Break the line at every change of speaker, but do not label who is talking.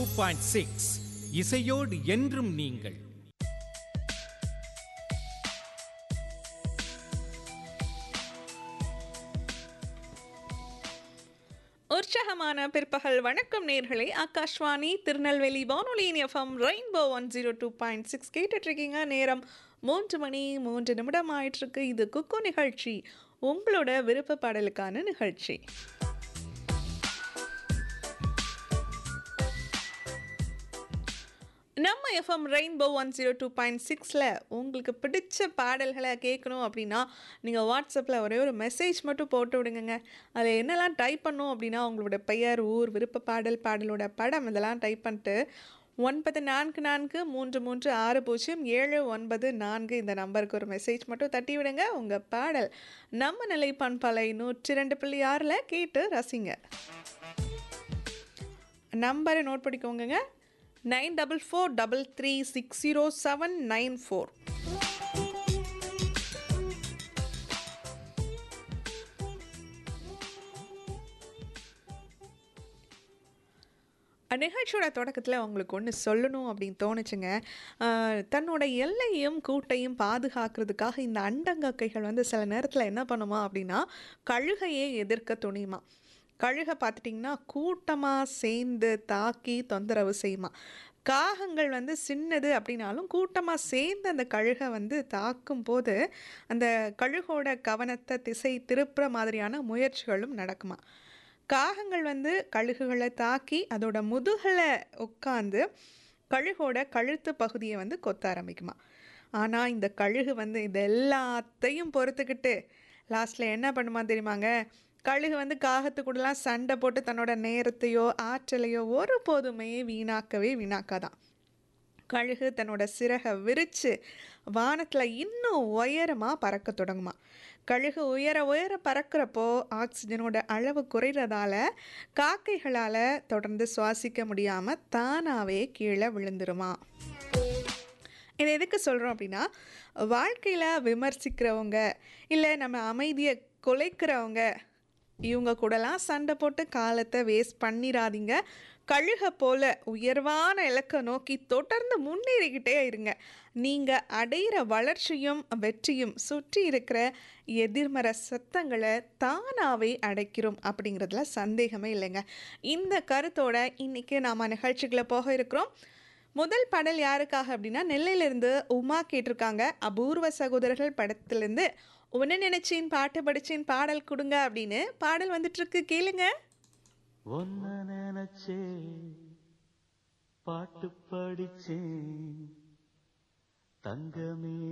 point six இசையோடு என்றும் நீங்கள்
உற்சாகமான பிற்பகல் வணக்கம் நேர்களே ஆகாஷ்வாணி திருநெல்வேலி வானொலியின் FM rainbow one zero two point six கேட்டுட்ருக்கீங்க நேரம் மூன்று மணி மூன்று நிமிடம் ஆயிட்டிருக்கு இது குக்கு நிகழ்ச்சி உங்களோட விருப்ப பாடலுக்கான நிகழ்ச்சி நம்ம FM rainbow one zero two point சிக்ஸில் உங்களுக்கு பிடிச்ச பாடல்களை கேட்கணும் அப்படின்னா நீங்கள் வாட்ஸ்அப்பில் ஒரே ஒரு மெசேஜ் மட்டும் போட்டு விடுங்கங்க அதில் என்னெல்லாம் டைப் பண்ணும் அப்படின்னா உங்களோட பெயர் ஊர் விருப்ப பாடல் பாடலோட படம் இதெல்லாம் டைப் பண்ணிட்டு ஒன்பது நான்கு நான்கு மூன்று மூன்று ஆறு பூஜ்ஜியம் ஏழு ஒன்பது நான்கு இந்த நம்பருக்கு ஒரு மெசேஜ் மட்டும் தட்டி விடுங்க உங்கள் பாடல் நம்ம நிலை பண்பலை நூற்றி ரெண்டு புள்ளி ஆறில் கேட்டு ரசிங்க நம்பரை நோட் பண்ணிக்கோங்க nine double four double three six zero seven nine four நிகழ்ச்சியோட தொடக்கத்தில் உங்களுக்கு ஒன்று சொல்லணும் அப்படின்னு தோணுச்சுங்க ஆஹ் தன்னோட எல்லையும் கூட்டையும் பாதுகாக்கிறதுக்காக இந்த அண்டங்கக்கைகள் வந்து சில நேரத்தில் என்ன பண்ணுமா அப்படின்னா கழுகையே எதிர்க்க துணியுமா கழுகை பார்த்துட்டிங்கன்னா கூட்டமாக சேர்ந்து தாக்கி தொந்தரவு செய்யுமா காகங்கள் வந்து சின்னது அப்படின்னாலும் கூட்டமாக சேர்ந்து அந்த கழுகை வந்து தாக்கும் போது அந்த கழுகோட கவனத்தை திசை திருப்புற மாதிரியான முயற்சிகளும் நடக்குமா காகங்கள் வந்து கழுகுகளை தாக்கி அதோட முதுகலை உட்காந்து கழுகோட கழுத்து பகுதியை வந்து கொத்த ஆரம்பிக்குமா ஆனால் இந்த கழுகு வந்து இது எல்லாத்தையும் பொறுத்துக்கிட்டு லாஸ்ட்டில் என்ன பண்ணுமா தெரியுமாங்க கழுகு வந்து காகத்து கூடலாம் சண்டை போட்டு தன்னோட நேரத்தையோ ஆற்றலையோ ஒருபோதுமே வீணாக்கவே வீணாக்காதான் கழுகு தன்னோட சிறகை விரித்து வானத்தில் இன்னும் உயரமாக பறக்க தொடங்குமா கழுகு உயர உயர பறக்கிறப்போ ஆக்சிஜனோட அளவு குறைகிறதால காக்கைகளால் தொடர்ந்து சுவாசிக்க முடியாமல் தானாகவே கீழே விழுந்துருமா இதை எதுக்கு சொல்கிறோம் அப்படின்னா வாழ்க்கையில் விமர்சிக்கிறவங்க இல்லை நம்ம அமைதியை குலைக்கிறவங்க இவங்க கூடலாம் சண்டை போட்டு காலத்தை வேஸ்ட் பண்ணிடாதீங்க கழுக போல உயர்வான இலக்கை நோக்கி தொடர்ந்து முன்னேறிக்கிட்டே இருங்க நீங்கள் அடையிற வளர்ச்சியும் வெற்றியும் சுற்றி இருக்கிற எதிர்மறை சத்தங்களை தானாகவே அடைக்கிறோம் அப்படிங்கிறதுல சந்தேகமே இல்லைங்க இந்த கருத்தோட இன்றைக்கி நாம் நிகழ்ச்சிகளை போக இருக்கிறோம் முதல் பாடல் யாருக்காக அப்படின்னா நெல்லையிலிருந்து உமா கேட்டிருக்காங்க அபூர்வ சகோதரர்கள் படத்துலேருந்து உன்ன நினைச்சேன் பாட்டு படிச்சேன் பாடல் கொடுங்க அப்படின்னு பாடல் வந்துட்டு இருக்கு கேளுங்க
ஒன்ன நினைச்சே பாட்டு படிச்சேன் தங்கமே